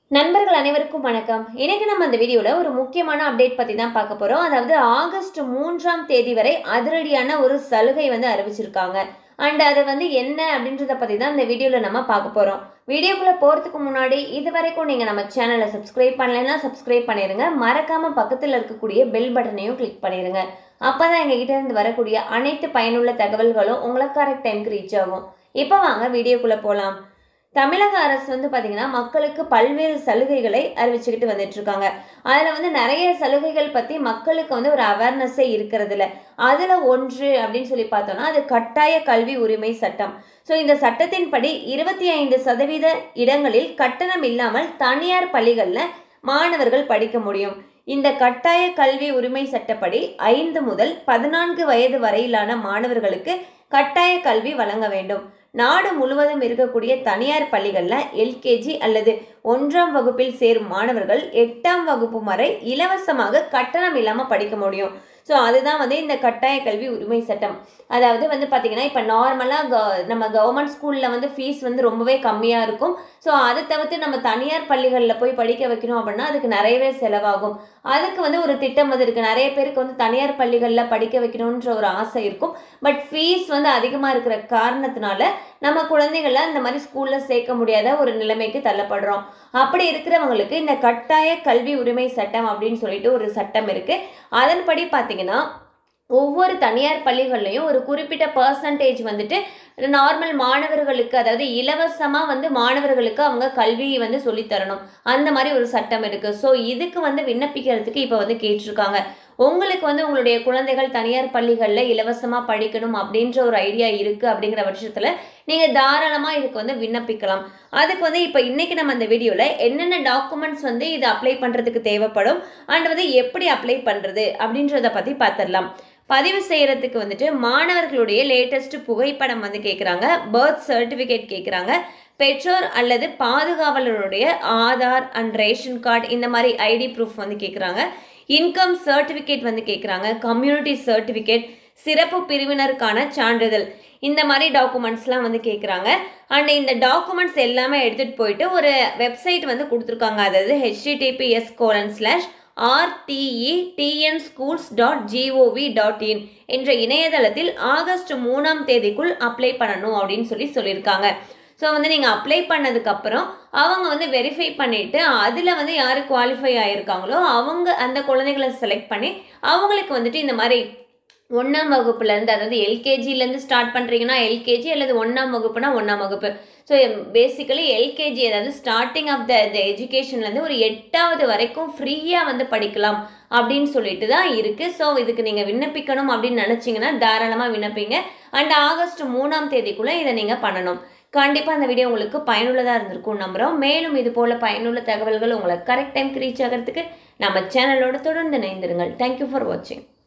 நண்பர்கள் அனைவருக்கும் வணக்கம் இன்னைக்கு நம்ம அந்த வீடியோவில் ஒரு முக்கியமான அப்டேட் பற்றி தான் பார்க்க போகிறோம் அதாவது ஆகஸ்ட் மூன்றாம் தேதி வரை அதிரடியான ஒரு சலுகை வந்து அறிவிச்சிருக்காங்க அண்ட் அது வந்து என்ன அப்படின்றத பற்றி தான் இந்த வீடியோவில் நம்ம பார்க்க போகிறோம் வீடியோக்குள்ளே போகிறதுக்கு முன்னாடி இது வரைக்கும் நீங்கள் நம்ம சேனலை சப்ஸ்கிரைப் பண்ணலைன்னா சப்ஸ்கிரைப் பண்ணிடுங்க மறக்காமல் பக்கத்தில் இருக்கக்கூடிய பெல் பட்டனையும் கிளிக் பண்ணிடுங்க அப்போ தான் எங்ககிட்ட இருந்து வரக்கூடிய அனைத்து பயனுள்ள தகவல்களும் உங்களுக்கு கரெக்ட் டைம்க்கு ரீச் ஆகும் இப்போ வாங்க வீடியோக்குள்ளே போகலாம் தமிழக அரசு வந்து பார்த்தீங்கன்னா மக்களுக்கு பல்வேறு சலுகைகளை அறிவிச்சுக்கிட்டு வந்துட்டு இருக்காங்க அதில் வந்து நிறைய சலுகைகள் பற்றி மக்களுக்கு வந்து ஒரு அவேர்னஸே இருக்கிறது இல்லை அதில் ஒன்று அப்படின்னு சொல்லி பார்த்தோம்னா அது கட்டாய கல்வி உரிமை சட்டம் ஸோ இந்த சட்டத்தின்படி இருபத்தி ஐந்து சதவீத இடங்களில் கட்டணம் இல்லாமல் தனியார் பள்ளிகளில் மாணவர்கள் படிக்க முடியும் இந்த கட்டாய கல்வி உரிமை சட்டப்படி ஐந்து முதல் பதினான்கு வயது வரையிலான மாணவர்களுக்கு கட்டாய கல்வி வழங்க வேண்டும் நாடு முழுவதும் இருக்கக்கூடிய தனியார் பள்ளிகளில் எல்கேஜி அல்லது ஒன்றாம் வகுப்பில் சேரும் மாணவர்கள் எட்டாம் வகுப்பு வரை இலவசமாக கட்டணம் இல்லாமல் படிக்க முடியும் ஸோ அதுதான் வந்து இந்த கட்டாய கல்வி உரிமை சட்டம் அதாவது வந்து பார்த்திங்கன்னா இப்போ நார்மலாக நம்ம கவர்மெண்ட் ஸ்கூலில் வந்து ஃபீஸ் வந்து ரொம்பவே கம்மியாக இருக்கும் ஸோ அதை தவிர்த்து நம்ம தனியார் பள்ளிகளில் போய் படிக்க வைக்கணும் அப்படின்னா அதுக்கு நிறையவே செலவாகும் அதுக்கு வந்து ஒரு திட்டம் வந்து இருக்குது நிறைய பேருக்கு வந்து தனியார் பள்ளிகளில் படிக்க வைக்கணுன்ற ஒரு ஆசை இருக்கும் பட் ஃபீஸ் வந்து அதிகமாக இருக்கிற காரணத்தினால நம்ம குழந்தைகளை இந்த மாதிரி ஸ்கூலில் சேர்க்க முடியாத ஒரு நிலைமைக்கு தள்ளப்படுறோம் அப்படி இருக்கிறவங்களுக்கு இந்த கட்டாய கல்வி உரிமை சட்டம் அப்படின்னு சொல்லிட்டு ஒரு சட்டம் இருக்குது அதன்படி பார்த்தீங்கன்னா ஒவ்வொரு தனியார் பள்ளிகள்லையும் ஒரு குறிப்பிட்ட பர்சன்டேஜ் வந்துட்டு நார்மல் மாணவர்களுக்கு அதாவது இலவசமாக வந்து மாணவர்களுக்கு அவங்க கல்வியை வந்து சொல்லித்தரணும் அந்த மாதிரி ஒரு சட்டம் இருக்குது ஸோ இதுக்கு வந்து விண்ணப்பிக்கிறதுக்கு இப்போ வந்து கேட்டிருக்காங்க உங்களுக்கு வந்து உங்களுடைய குழந்தைகள் தனியார் பள்ளிகளில் இலவசமாக படிக்கணும் அப்படின்ற ஒரு ஐடியா இருக்குது அப்படிங்கிற பட்சத்தில் நீங்கள் தாராளமாக இதுக்கு வந்து விண்ணப்பிக்கலாம் அதுக்கு வந்து இப்போ இன்றைக்கி நம்ம அந்த வீடியோவில் என்னென்ன டாக்குமெண்ட்ஸ் வந்து இது அப்ளை பண்ணுறதுக்கு தேவைப்படும் அண்ட் வந்து எப்படி அப்ளை பண்ணுறது அப்படின்றத பற்றி பார்த்துடலாம் பதிவு செய்கிறதுக்கு வந்துட்டு மாணவர்களுடைய லேட்டஸ்ட் புகைப்படம் வந்து கேட்குறாங்க பர்த் சர்டிஃபிகேட் கேட்குறாங்க பெற்றோர் அல்லது பாதுகாவலருடைய ஆதார் அண்ட் ரேஷன் கார்டு இந்த மாதிரி ஐடி ப்ரூஃப் வந்து கேட்குறாங்க இன்கம் சர்டிஃபிகேட் வந்து கேட்குறாங்க கம்யூனிட்டி சர்டிஃபிகேட் சிறப்பு பிரிவினருக்கான சான்றிதழ் இந்த மாதிரி டாக்குமெண்ட்ஸ்லாம் வந்து கேட்குறாங்க அண்ட் இந்த டாக்குமெண்ட்ஸ் எல்லாமே எடுத்துகிட்டு போயிட்டு ஒரு வெப்சைட் வந்து கொடுத்துருக்காங்க அதாவது HTTPS colon slash RTE TN schools dot GOV dot in என்ற இணையதளத்தில் ஆகஸ்ட் மூணாம் தேதிக்குள் அப்ளை பண்ணணும் அப்படின்னு சொல்லி சொல்லியிருக்காங்க ஸோ வந்து நீங்கள் அப்ளை பண்ணதுக்கப்புறம் அவங்க வந்து வெரிஃபை பண்ணிவிட்டு அதில் வந்து யார் குவாலிஃபை ஆகிருக்காங்களோ அவங்க அந்த குழந்தைகளை செலக்ட் பண்ணி அவங்களுக்கு வந்துட்டு இந்த மாதிரி ஒன்றாம் வகுப்புலேருந்து அதாவது எல்கேஜிலேருந்து ஸ்டார்ட் பண்ணுறீங்கன்னா எல்கேஜி அல்லது ஒன்றாம் வகுப்புனா ஒன்றாம் வகுப்பு ஸோ பேசிக்கலி எல்கேஜி அதாவது ஸ்டார்டிங் ஆஃப் த த எஜுகேஷன்லேருந்து ஒரு எட்டாவது வரைக்கும் ஃப்ரீயாக வந்து படிக்கலாம் அப்படின்னு சொல்லிட்டு தான் இருக்குது ஸோ இதுக்கு நீங்கள் விண்ணப்பிக்கணும் அப்படின்னு நினச்சிங்கன்னா தாராளமாக விண்ணப்பிங்க அண்ட் ஆகஸ்ட் மூணாம் தேதிக்குள்ளே இதை நீங்கள் பண்ணணும் கண்டிப்பாக அந்த வீடியோ உங்களுக்கு பயனுள்ளதாக இருந்திருக்கும் நம்புகிறோம் மேலும் இது போல் பயனுள்ள தகவல்கள் உங்களை கரெக்ட் டைம்க்கு ரீச் ஆகிறதுக்கு நம்ம சேனலோட தொடர்ந்து இணைந்திருங்கள் தேங்க்யூ ஃபார் வாட்சிங்